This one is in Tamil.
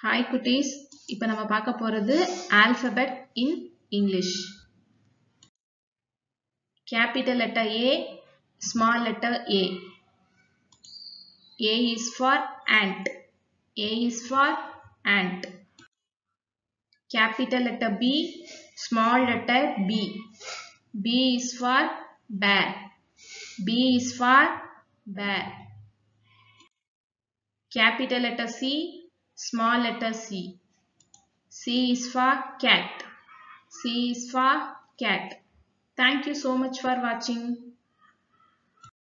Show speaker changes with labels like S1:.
S1: ஹாய் குட்டீஸ் இப்போ நம்ம பார்க்க போகிறது alphabet in English capital letter A small letter A A is for ant. A is for ant. Capital letter B, small letter b. B is for bear. B is for bear. Capital letter C, small letter c. C is for cat. C is for cat. Thank you so much for watching.